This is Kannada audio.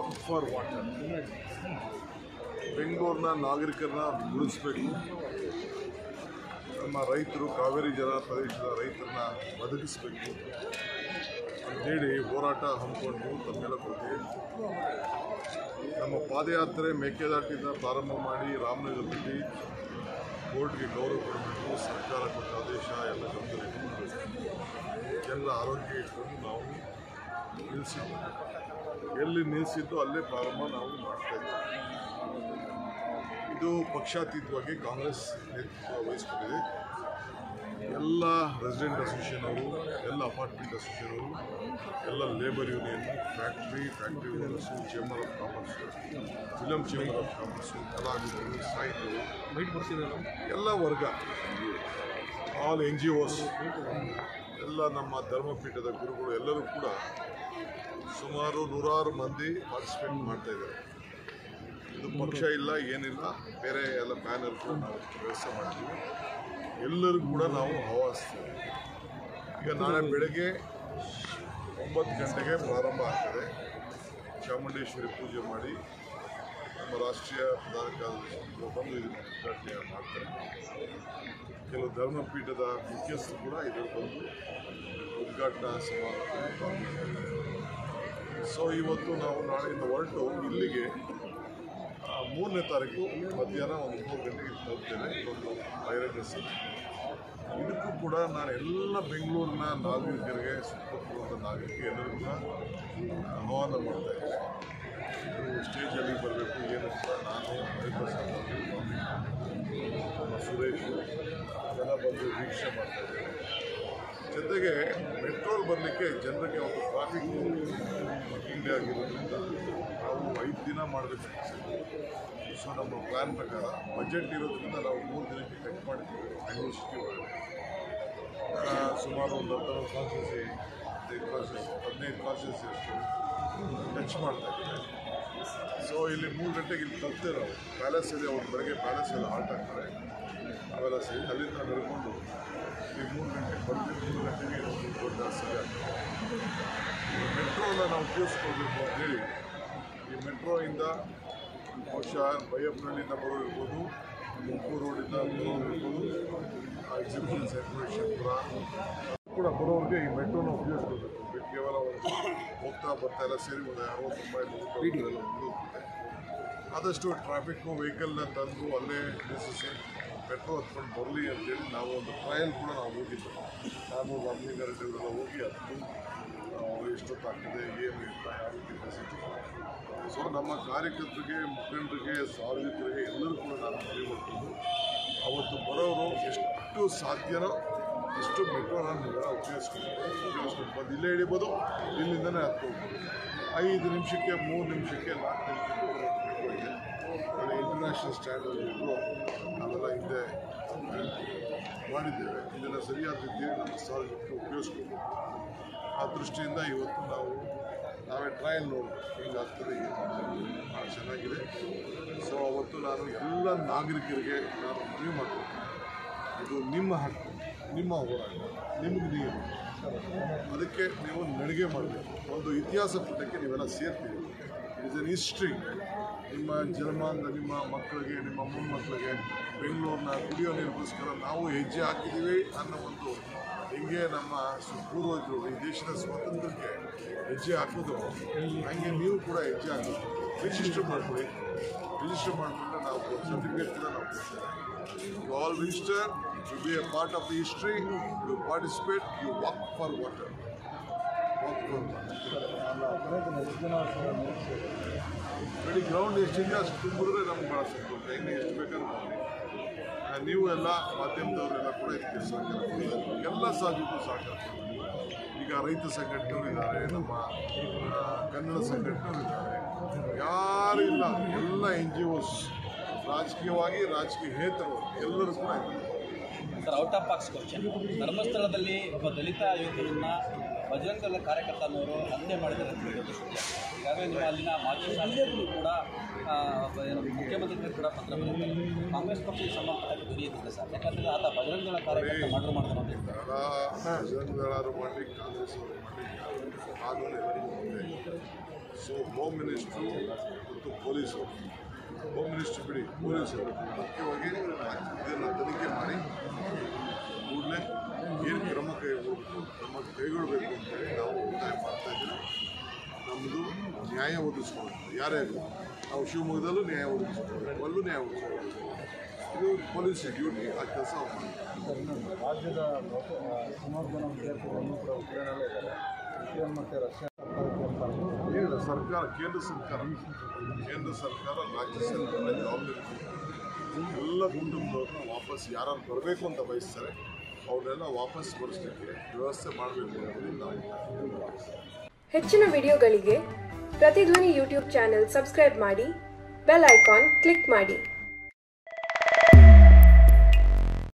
ವಾಕ್ ಫಾರ್ ವಾಟರ್ ಬೆಂಗಳೂರಿನ ನಾಗರಿಕರನ್ನ ಉಳಿಸ್ಬೇಕು ನಮ್ಮ ರೈತರು ಕಾವೇರಿ ಜಲ ಪ್ರದೇಶದ ರೈತರನ್ನ ಬದುಕಿಸಬೇಕು ಅಂತೇಳಿ ಹೋರಾಟ ಹಮ್ಮಿಕೊಂಡು ತಮ್ಮೆಲ್ಲ ಕೊಟ್ಟು ನಮ್ಮ ಪಾದಯಾತ್ರೆ ಮೇಕೆದಾಟಿಂದ ಪ್ರಾರಂಭ ಮಾಡಿ ರಾಮನಗರದಲ್ಲಿ ಕೋರ್ಟ್ಗೆ ಗೌರವ ಕೊಡಬೇಕು ಸರ್ಕಾರ ಕೊಟ್ಟ ಆದೇಶ ಎಲ್ಲ ಗಮನದಲ್ಲಿಟ್ಟು ಜನರ ಆರೋಗ್ಯ ಇಟ್ಕೊಂಡು ನಾವು ನಿಲ್ಲಿಸಿದ್ದು ಎಲ್ಲಿ ನಿಲ್ಲಿಸಿದ್ದು ಅಲ್ಲೇ ಪ್ರಾರಂಭ ನಾವು ಮಾಡ್ತಾ ಇದ್ದೀವಿ ಇದು ಪಕ್ಷಾತೀತವಾಗಿ ಕಾಂಗ್ರೆಸ್ ನೇತೃತ್ವ ವಹಿಸ್ಕೊಂಡಿದೆ ಎಲ್ಲ ರೆಸಿಡೆಂಟ್ ಅಸೋಸಿಯೇಷನ್ ಅವರು ಎಲ್ಲ ಅಪಾರ್ಟ್ಮೆಂಟ್ ಅಸೋಸಿಯೇಷನ್ ಅವರು ಎಲ್ಲ labour union factory factory owners chamber of commerce film chamber of commerce ಕಲಾವಿದರು ಸಾಹಿತ್ಯರು ಎಲ್ಲ ವರ್ಗ ಆಲ್ ಎನ್ ಜಿ ಒಸ್ ಎಲ್ಲ ನಮ್ಮ ಧರ್ಮಪೀಠದ ಗುರುಗಳು ಎಲ್ಲರೂ ಕೂಡ ಸುಮಾರು ನೂರಾರು ಮಂದಿ ಪಾರ್ಟಿಸಿಪೇಟ್ ಮಾಡ್ತಾ ಇದ್ದಾರೆ ಇದು ಪಕ್ಷ ಇಲ್ಲ ಏನಿಲ್ಲ ಬೇರೆ ಎಲ್ಲ ಬ್ಯಾನರ್ ಕೂಡ ನಾವು ವ್ಯವಸ್ಥೆ ಮಾಡ್ತೀವಿ ಎಲ್ಲರೂ ಕೂಡ ನಾವು ಆಹ್ವಾನಿಸ್ತೀವಿ ಈಗ ನಾಳೆ ಬೆಳಗ್ಗೆ ಒಂಬತ್ತು ಗಂಟೆಗೆ ಪ್ರಾರಂಭ ಆಗ್ತದೆ ಚಾಮುಂಡೇಶ್ವರಿ ಪೂಜೆ ಮಾಡಿ ನಮ್ಮ ರಾಷ್ಟ್ರೀಯ ಪ್ರಧಾನ ಕಾರ್ಯದರ್ಶಿ ಬಂದು ಇದನ್ನು ಉದ್ಘಾಟನೆ ಮಾಡ್ತಾರೆ ಕೆಲವು ಧರ್ಮಪೀಠದ ಮುಖ್ಯಸ್ಥರು ಕೂಡ ಇದರಲ್ಲಿ ಬಂದು ಉದ್ಘಾಟನಾ ಸಮಾರಂಭ ಸೊ ಇವತ್ತು ನಾವು ನಾಳೆಯಿಂದ ಹೊರಟು ಇಲ್ಲಿಗೆ ಆ, ಮೂರನೇ ತಾರೀಕು ಮಧ್ಯಾಹ್ನ ಒಂದು ಮೂರು ಗಂಟೆಗೆ ತಲುಪ್ತೇನೆ ಒಂದು ಬಹಿರಂಗ ಇದಕ್ಕೂ ಕೂಡ ನಾನು ಎಲ್ಲ ಬೆಂಗಳೂರಿನ ನಾಗರಿಕರಿಗೆ ಸುತ್ತಮುತ್ತಲಿನ ನಾಗರಿಕರಿಗೆ ಎಲ್ಲರಿಗೂ ಕೂಡ ಆಹ್ವಾನ ಮಾಡ್ತಾ ಇದ್ದೇನೆ ನೀವು ಸ್ಟೇಜಲ್ಲಿ ಬರಬೇಕು ಏನು ಕೂಡ ನಾನು ಹರಿಪ್ರಸಾದ್ ಅವರು, ನಮ್ಮ ಸುರೇಶ್ ಜನ ಬಂದು ವೀಕ್ಷಣೆ ಮಾಡ್ತಾ ಇದ್ದೇನೆ ಜೊತೆಗೆ ಮೆಟ್ರೋಲ್ ಬರಲಿಕ್ಕೆ ಜನರಿಗೆ ಒಂದು ಟ್ರಾಫಿಕ್ ಹಿಂದೆ ಆಗಿರೋದ್ರಿಂದ ನಾವು ಐದು ದಿನ ಮಾಡಬೇಕು ಸೊ ನಮ್ಮ ಪ್ಲ್ಯಾನ್ ಪ್ರಕಾರ ಬಜೆಟ್ ಇರೋದ್ರಿಂದ ನಾವು ಮೂರು ದಿನಕ್ಕೆ ಕಟ್ ಮಾಡಿದ್ದೀವಿ ಬೆಂಗಳೂರು ಸಿಟಿ ಒಳಗಡೆ ಆ, ಸುಮಾರು ಒಂದು ಹದಿನಾರು ಕಾನ್ಸ್ಟಿಟ್ಯೂನ್ಸಿ ಹದಿನೈದು ಕಾನ್ಸ್ಟಿಟ್ಯೂನ್ಸಿ ಹದಿನೈದು ಕಾನ್ಸ್ಟಿಟ್ಯೂನ್ಸಿ ಅಷ್ಟು ಟಚ್ ಮಾಡ್ತಾ ಇದ್ದಾರೆ ಸೊ ಇಲ್ಲಿ ಮೂರು ಗಂಟೆಗೆ ಇಲ್ಲಿ ತಪ್ಪದೆ ನಾವು ಪ್ಯಾಲೇಸಲ್ಲಿ ಅವ್ರು ಬೆಳಗ್ಗೆ ಪ್ಯಾಲೇಸಲ್ಲಿ ಹಾಲ್ಟ್ ಆಗ್ತಾರೆ ಅವೆಲ್ಲ ಸೇರಿ ಅಲ್ಲಿಂದ ನಡ್ಕೊಂಡು ಈ ಮೂರು ಗಂಟೆ ಬರ್ತೀವಿ ಮೂರು ಗಂಟೆಗೆ ಒಂದು ದೊಡ್ಡ ಸಭೆ ಆಗ್ತದೆ ಈ ಮೆಟ್ರೋನ ನಾವು ಉಪಯೋಗಿಸ್ಕೊಳ್ಬೇಕು ಅಂತೇಳಿ ಈ ಮೆಟ್ರೋಯಿಂದ ಬಹುಶಃ ಬೈಯಪ್ಪನಹಳ್ಳಿಯಿಂದ ಬರೋದಿರ್ಬೋದು ತುಮಕೂರು ರೋಡಿಂದ ಬರೋದಿರ್ಬೋದು ಎಕ್ಸಿಬಿಷನ್ ಸೆಂಟರ್ ಶಂಕರ ಕೂಡ ಬರೋರಿಗೆ ಈ ಮೆಟ್ರೋನ ಉಪಯೋಗಿಸ್ಕೊಳ್ಬೇಕು ಬೆ- ಕೇವಲ ಒಂದು ಹೋಗ್ತಾ ಬರ್ತಾ ಎಲ್ಲ ಸೇರಿ ಒಂದು ಅರವತ್ತು ರೂಪಾಯಿ ನೂರು ರೂಪಾಯಿ ಎಲ್ಲ ಮುಗಿದೋಗ್ತದೆ ಆದಷ್ಟು ಟ್ರಾಫಿಕ್ಕು ವೆಹಿಕಲ್ನ ತಂದು ಅಲ್ಲೇ ನಿಲ್ಲಿಸಿ ಪೆಟ್ರೋಲ್ ಹತ್ಕೊಂಡು ಬರಲಿ ಅಂತೇಳಿ ನಾವು ಒಂದು ಟ್ರಯಲ್ ಕೂಡ ನಾವು ಹೋಗಿದ್ದು ನಾನು ರಾಮಲಿಂಗಾರೆಡ್ಡಿ ಅವರೆಲ್ಲ ಹೋಗಿ ಹತ್ತು ನಾವು ಎಷ್ಟೊತ್ತಾಗ್ತದೆ ಏನು ಅಂತ ಯಾವ ರೀತಿ ಪರಿಸ್ಥಿತಿ ಸೊ ನಮ್ಮ ಕಾರ್ಯಕರ್ತರಿಗೆ ಮುಖಂಡರಿಗೆ ಸಾರ್ವಜನಿಕರಿಗೆ ಎಲ್ಲರೂ ಕೂಡ ನಾನು ಮನವಿ ಮಾಡ್ಕೊಂಡು ಅವತ್ತು ಬರೋರು ಎಷ್ಟು ಸಾಧ್ಯನೋ ಅಷ್ಟು ಮೆಟ್ರೋನ ನೀವೆಲ್ಲ ಉಪಯೋಗಿಸ್ಕೊಂಡು ಉಪಯೋಗಿಸ್ಕೊಂಡು ಬಂದು ಇಲ್ಲೇ ಹಿಡಿಬೋದು ಇಲ್ಲಿಂದನೇ ಹತ್ಕೋಬೋದು ಐದು ನಿಮಿಷಕ್ಕೆ ಮೂರು ನಿಮಿಷಕ್ಕೆ ನಾಲ್ಕು ನಿಮಿಷಕ್ಕೆ ಮೆಟ್ರೋ ಇದೆ ಆಮೇಲೆ ಇಂಟರ್ನ್ಯಾಷನಲ್ ಸ್ಟ್ಯಾಂಡರ್ಡ್ ಇಟ್ಟು ನಾವೆಲ್ಲ ಹಿಂದೆ ಮಾಡಿದ್ದೇವೆ ಇದನ್ನು ಸರಿಯಾದ ರೀತಿಯಲ್ಲಿ ನಮ್ಮ ಸಾರ್ವಜನಿಕರು ಉಪಯೋಗಿಸ್ಕೋಬೇಕು ಆ ದೃಷ್ಟಿಯಿಂದ ಇವತ್ತು ನಾವು ನಾವೇ ಟ್ರಯಲ್ ನೋಡಬೇಕು ಹಿಂಗಾಗ್ತದೆ ಏನು ಭಾಳ ಚೆನ್ನಾಗಿದೆ ಸೊ ಅವತ್ತು ನಾನು ಎಲ್ಲ ನಾಗರಿಕರಿಗೆ ನಾನು ಮನವಿ ಮಾಡ್ತೀನಿ ಇದು ನಿಮ್ಮ ಹಕ್ಕು ನಿಮ್ಮ ಹೋರಾಟ ನಿಮಗೆ ನೀರು ಅದಕ್ಕೆ ನೀವು ನಡಿಗೆ ಮಾಡಬೇಕು ಒಂದು ಇತಿಹಾಸ ಪುಟಕ್ಕೆ ನೀವೆಲ್ಲ ಸೇರ್ತೀರಿ ಇಟ್ ಇಸ್ ಅನ್ ಹಿಸ್ಟ್ರಿ ನಿಮ್ಮ ಜನ್ಮಾಂಗ ನಿಮ್ಮ ಮಕ್ಕಳಿಗೆ ನಿಮ್ಮ ಮೊಮ್ಮಕ್ಕಳಿಗೆ ಬೆಂಗಳೂರಿನ ಕುಡಿಯೋ ನೀರಿಗೋಸ್ಕರ ನಾವು ಹೆಜ್ಜೆ ಹಾಕಿದ್ದೀವಿ ಅನ್ನೋ ಒಂದು ಹಿಂಗೆ ನಮ್ಮ ಸು- ಪೂರ್ವಜರು ಈ ದೇಶದ ಸ್ವಾತಂತ್ರ್ಯಕ್ಕೆ ಹೆಜ್ಜೆ ಹಾಕೋದು ಹಂಗೆ ನೀವು ಕೂಡ ಹೆಜ್ಜೆ ಹಾಕಬೇಕು ರಿಜಿಸ್ಟರ್ ಮಾಡ್ಕೊಳ್ಳಿ ರಿಜಿಸ್ಟರ್ ಮಾಡಿಕೊಂಡ್ರೆ ನಾವು ಸರ್ಟಿಫಿಕೇಟ್ ಕೂಡ ನಾವು ಕೊಡ್ತೇವೆ you all register you be a part of the history you participate you walk for water walk for ಇಡೀ ಗ್ರೌಂಡ್ ಎಷ್ಟಿದೆ ಅಷ್ಟು ತುಂಬಿದ್ರೆ ನಮ್ಗೆ ಭಾಳ ಸಂತೋಷ ಇನ್ನು ಎಷ್ಟು ಬೇಕಾದ್ರೂ ಮಾಡಿ ಆ, ನೀವು ಎಲ್ಲ ಮಾಧ್ಯಮದವರೆಲ್ಲ ಕೂಡ ಇದಕ್ಕೆ ಸಹಕಾರ ಕೊಡ್ತಾರೆ ಎಲ್ಲ ಸಾಧ್ಯಕ್ಕೂ ಸಹಕಾರ ಕೊಡ್ತಾರೆ ಈಗ ರೈತ ಸಂಘಟನೆಗಳು ಇದ್ದಾರೆ ನಮ್ಮ ಆ, ಕನ್ನಡ ಸಂಘಟನೆಗಳು ಇದ್ದಾರೆ ಯಾರು ಇಲ್ಲ ಎಲ್ಲ ಎನ್ ಜಿ ಒಸ್ ರಾಜಕೀಯವಾಗಿ ರಾಜಕೀಯೇತರರು ಎಲ್ಲರೂ ಕೂಡ ಇದ್ದಾರೆ sir out of box question ಧರ್ಮಸ್ಥಳದಲ್ಲಿ ಒಬ್ಬ ದಲಿತ ಯುವಕರನ್ನ ಬಜರಂಗ ದಳ ಕಾರ್ಯಕರ್ತ ಅನ್ನೋರು ಹತ್ಯೆ ಮಾಡಿದ್ದಾರೆ ಅಂತ ಹೇಳೋದು ಸತ್ಯ ಈಗಾಗಲೇ ನಿಮ್ಮ ಅಲ್ಲಿನ ಮಾಜಿ ಶಾಸಕರು ಕೂಡ ಆ, ಏನು ಮುಖ್ಯಮಂತ್ರಿಗಳು ಕೂಡ ಪತ್ರ ಬರೆದಿದ್ದಾರೆ ಕಾಂಗ್ರೆಸ್ ಪಕ್ಷಕ್ಕೆ ಸಂಬಂಧಪಟ್ಟ ಧ್ವನಿ ಎತ್ತಿದೆ ಸರ್ ಯಾಕಂದರೆ ಆತ ಬಜರಂಗ ದಳ ಕಾರ್ಯಕರ್ತ ಮರ್ಡರ್ ಮಾಡ್ತಾರೆ ಅಂತ ಹೇಳ್ತಾರೆ. ದಳ ಬಜರಂಗ ದಳರು ಮಾಡಲಿ ಕಾಂಗ್ರೆಸ್ ಅವರು ಮಾಡಲಿ ಕಾನೂನು ಎಲ್ಲರಿಗೂ ಒಂದೇ ಸೊ ಹೋಮ್ ಮಿನಿಸ್ಟ್ರು ಮತ್ತು ಪೊಲೀಸರು ಹೋಮ್ ಮಿನಿಸ್ಟ್ರು ಬಿಡಿ ಪೊಲೀಸರು ಮುಖ್ಯವಾಗಿ ಇದನ್ನು ತನಿಖೆ ಮಾಡಿ ಕೂಡಲೇ ಏನು ಕ್ರಮ ಕೈಗೊಳ್ಳಬೇಕು ಕ್ರಮ ಕೈಗೊಳ್ಳಬೇಕು ಅಂತೇಳಿ ನಾವು ಒತ್ತಾಯ ಮಾಡ್ತಾ ಇದ್ದೀವಿ ನಮ್ಮದು ನ್ಯಾಯ ಒದಗಿಸ್ಕೊಳ್ಬೇಕು ಯಾರೇ ಆಗಲಿ ನಾವು ಶಿವಮೊಗ್ಗದಲ್ಲೂ ನ್ಯಾಯ ಒದಗಿಸ್ಕೊಳ್ಬೇಕು ಅಲ್ಲೂ ನ್ಯಾಯ ಒದಗಿಸ್ಕೊಳ್ಬೇಕು ಇದು ಪೊಲೀಸ್ ಡ್ಯೂಟಿ ಆ ಕೆಲಸ ಅವ್ರು ಮಾಡ್ತಾರೆ ರಾಜ್ಯದ ಬಹು- ಆ, ಸುಮಾರು ಜನ ವಿದ್ಯಾರ್ಥಿಗಳನ್ನು ಕೂಡ ಉಕ್ರೇನಲ್ಲೇ ಇದ್ದಾರೆ ಉಕ್ರೇನ್ ಮತ್ತು ರಷ್ಯಾ ಸರ್ಕಾರಕ್ಕೆ ಅಂತ ಅನ್ಬೋದು. ಏನಿಲ್ಲ ಸರ್ಕಾರ ಕೇಂದ್ರ ಸರ್ಕಾರ ಕೇಂದ್ರ ಸರ್ಕಾರ ರಾಜ್ಯ ಸರ್ಕಾರ ಜವಾಬ್ದಾರಿ ಕೊಟ್ಟಿದೆ. ಎಲ್ಲ ಕುಟುಂಬದವ್ರನ್ನ ವಾಪಸ್ ಯಾರು ಬರಬೇಕು ಅಂತ ಬಯಸ್ತಾರೆ ಅವ್ರನ್ನೆಲ್ಲ ವಾಪಸ್ ಬರೆಸಲಿಕ್ಕೆ ವ್ಯವಸ್ಥೆ ಮಾಡಬೇಕು ಅನ್ನೋದು ನಾವು ಹೆಚ್ಚಿನ ವಿಡಿಯೋಗಳಿಗೆ ಪ್ರತಿಧ್ವನಿ ಯೂಟ್ಯೂಬ್ ಚಾನೆಲ್ ಸಬ್ಸ್ಕ್ರೈಬ್ ಮಾಡಿ ಬೆಲ್ ಐಕಾನ್ ಕ್ಲಿಕ್ ಮಾಡಿ